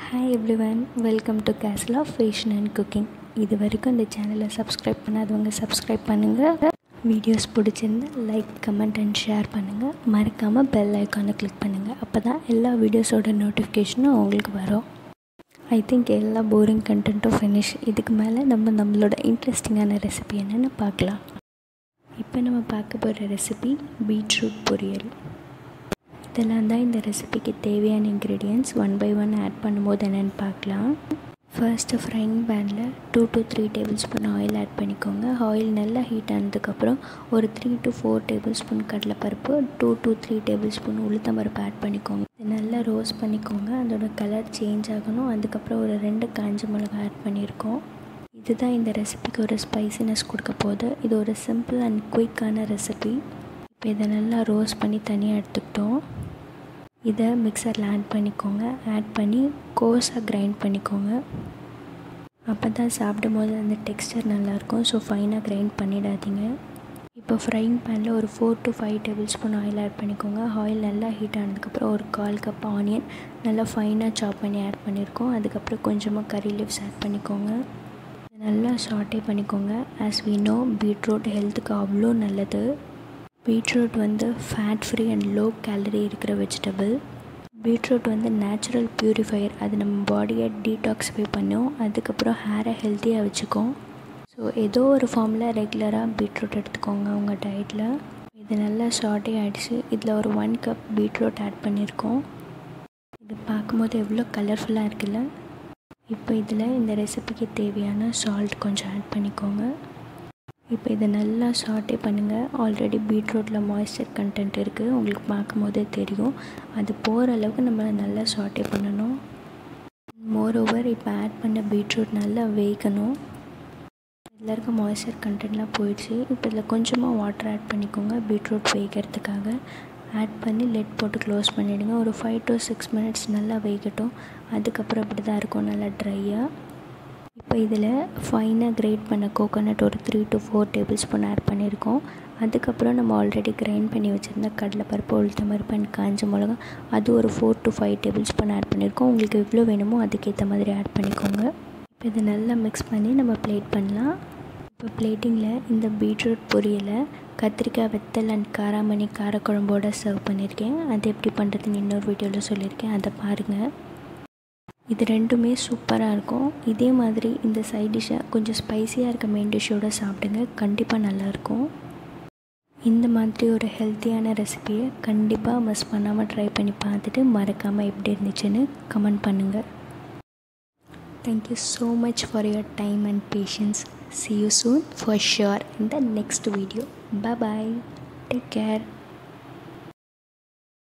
hi everyone welcome to Castle of Fashion and cooking இது வரைக்கும் இந்த சேனலை சப்ஸ்கிரைப் பண்ணாதவங்க சப்ஸ்கிரைப் பண்ணுங்கள் வீடியோஸ் பிடிச்சிருந்தா லைக் கமெண்ட் அண்ட் ஷேர் பண்ணுங்கள் மறக்காமல் பெல் ஐக்கானை கிளிக் பண்ணுங்கள் அப்போ தான் எல்லா வீடியோஸோட நோட்டிஃபிகேஷனும் உங்களுக்கு வரும் ஐ திங்க் எல்லா போரிங் கண்டென்ட்டும் ஃபினிஷ் இதுக்கு மேலே நம்ம நம்மளோட இன்ட்ரெஸ்டிங்கான ரெசிபி என்னென்னு பார்க்கலாம் இப்போ நம்ம பார்க்க போகிற ரெசிபி பீட்ரூட் பொரியல் இதெல்லாம் தான் இந்த ரெசிபிக்கு தேவையான ingredients one by one add பண்ணும்போது என்னென்னு பார்க்கலாம் ஃபர்ஸ்ட்டு ஃப்ரைங் பேனில் two to three tablespoon oil add பண்ணிக்கோங்க ஆயில் நல்லா ஹீட் ஆனதுக்கப்புறம் ஒரு three to four tablespoon கடலைப்பருப்பு two to three tablespoon உளுத்தம்பருப்பு ஆட் பண்ணிக்கோங்க இது நல்லா ரோஸ்ட் பண்ணிக்கோங்க அதோட கலர் சேஞ்ச் ஆகணும் அதுக்கப்புறம் ஒரு ரெண்டு காஞ்ச மிளகாய் ஆட் பண்ணியிருக்கோம் இதுதான் இந்த ரெசிபிக்கு ஒரு ஸ்பைசினஸ் கொடுக்க போகுது இது ஒரு சிம்பிள் அண்ட் குயிக்கான ரெசிபி இப்போ இதை நல்லா ரோஸ்ட் பண்ணி தனியாக எடுத்துக்கிட்டோம் இதை மிக்சரில் ஆட் பண்ணிக்கோங்க ஆட் பண்ணி கோஸாக கிரைண்ட் பண்ணிக்கோங்க அப்போ தான் சாப்பிடும் போது அந்த டெக்ஸ்டர் நல்லாயிருக்கும் ஸோ ஃபைனாக கிரைண்ட் பண்ணிடாதீங்க இப்போ ஃப்ரைங் பேனில் ஒரு four to five tablespoon oil add பண்ணிக்கோங்க ஆயில் நல்லா ஹீட் ஆனதுக்கப்புறம் ஒரு கால் கப் ஆனியன் நல்லா ஃபைனாக சாப் பண்ணி ஆட் பண்ணியிருக்கோம் அதுக்கப்புறம் கொஞ்சமாக கறி லீவ்ஸ் ஆட் பண்ணிக்கோங்க நல்லா சாட்டே பண்ணிக்கோங்க ஆஸ் வி நோ பீட்ரூட் ஹெல்த்துக்கு அவ்வளோ நல்லது பீட்ரூட் வந்து fat free and low calorie இருக்கிற வெஜிடபிள் பீட்ரூட் வந்து நேச்சுரல் ப்யூரிஃபையர் அது நம்ம பாடியை டீடாக்ஸிஃபை பண்ணும் அதுக்கப்புறம் ஹேரை ஹெல்த்தியாக வச்சுக்கும் ஸோ ஏதோ ஒரு ஃபார்மில் ரெகுலராக பீட்ரூட் எடுத்துக்கோங்க உங்கள் டயட்டில் இது நல்லா ஷார்ட்டே ஆகிடுச்சு இதில் ஒரு ஒன் கப் பீட்ரூட் ஆட் பண்ணியிருக்கோம் இது பார்க்கும்போது எவ்வளோ கலர்ஃபுல்லாக இருக்குல்ல இப்போ இதில் இந்த ரெசிபிக்கு தேவையான சால்ட் கொஞ்சம் ஆட் பண்ணிக்கோங்க இப்போ இதை நல்லா சாட்டே பண்ணுங்கள் ஆல்ரெடி பீட்ரூட்டில் மாய்ஸ்சர் கண்டென்ட் இருக்குது உங்களுக்கு பார்க்கும் போதே தெரியும் அது போகிற அளவுக்கு நம்ம நல்லா சாட்டே பண்ணணும் மோர் ஓவர் இப்போ ஆட் பண்ண பீட்ரூட் நல்லா வேகணும் இதில் இருக்க மாய்ஸ்சர் கண்டென்ட்லாம் போயிடுச்சு இப்போ இதில் கொஞ்சமாக வாட்டர் ஆட் பண்ணிக்கோங்க பீட்ரூட் வேகிறதுக்காக ஆட் பண்ணி லெட் போட்டு க்ளோஸ் பண்ணிவிடுங்க ஒரு ஃபைவ் டு சிக்ஸ் மினிட்ஸ் நல்லா வேகட்டும் அதுக்கப்புறம் அப்படி தான் இருக்கும் நல்லா ட்ரையாக இப்போ இதில் ஃபைனாக கிரேட் பண்ண கோகோனட் ஒரு three to four tablespoon add பண்ணியிருக்கோம் அதுக்கப்புறம் நம்ம ஆல்ரெடி கிரைண்ட் பண்ணி வச்சுருந்த கடலைப்பருப்பு உளுத்தம்பருப்பு அண்ட் காஞ்ச மிளகா அது ஒரு four to five tablespoon add பண்ணியிருக்கோம் உங்களுக்கு எவ்வளோ வேணுமோ அதுக்கேற்ற மாதிரி ஆட் பண்ணிக்கோங்க இப்போ இதை நல்லா மிக்ஸ் பண்ணி நம்ம பிளேட் பண்ணலாம் இப்போ பிளேட்டிங்கில் இந்த பீட்ரூட் பொரியலை கத்திரிக்காய் வெத்தல் அண்ட் காராமணி காரக்குழம்போடு சர்வ் பண்ணியிருக்கேன் அது எப்படி பண்ணுறதுன்னு இன்னொரு வீடியோவில் சொல்லியிருக்கேன் அதை பாருங்கள் இது ரெண்டுமே சூப்பராக இருக்கும் இதே மாதிரி இந்த சைட் டிஷ்ஷை கொஞ்சம் ஸ்பைஸியாக இருக்க மெயின் டிஷ்ஷோடு சாப்பிடுங்க கண்டிப்பாக நல்லாயிருக்கும் இந்த மாதிரி ஒரு ஹெல்த்தியான ரெசிபியை கண்டிப்பாக மிஸ் பண்ணாமல் ட்ரை பண்ணி பார்த்துட்டு மறக்காமல் எப்படி இருந்துச்சுன்னு கமெண்ட் பண்ணுங்கள் thank you so much for your time and patience see you soon for sure in the next video bye take care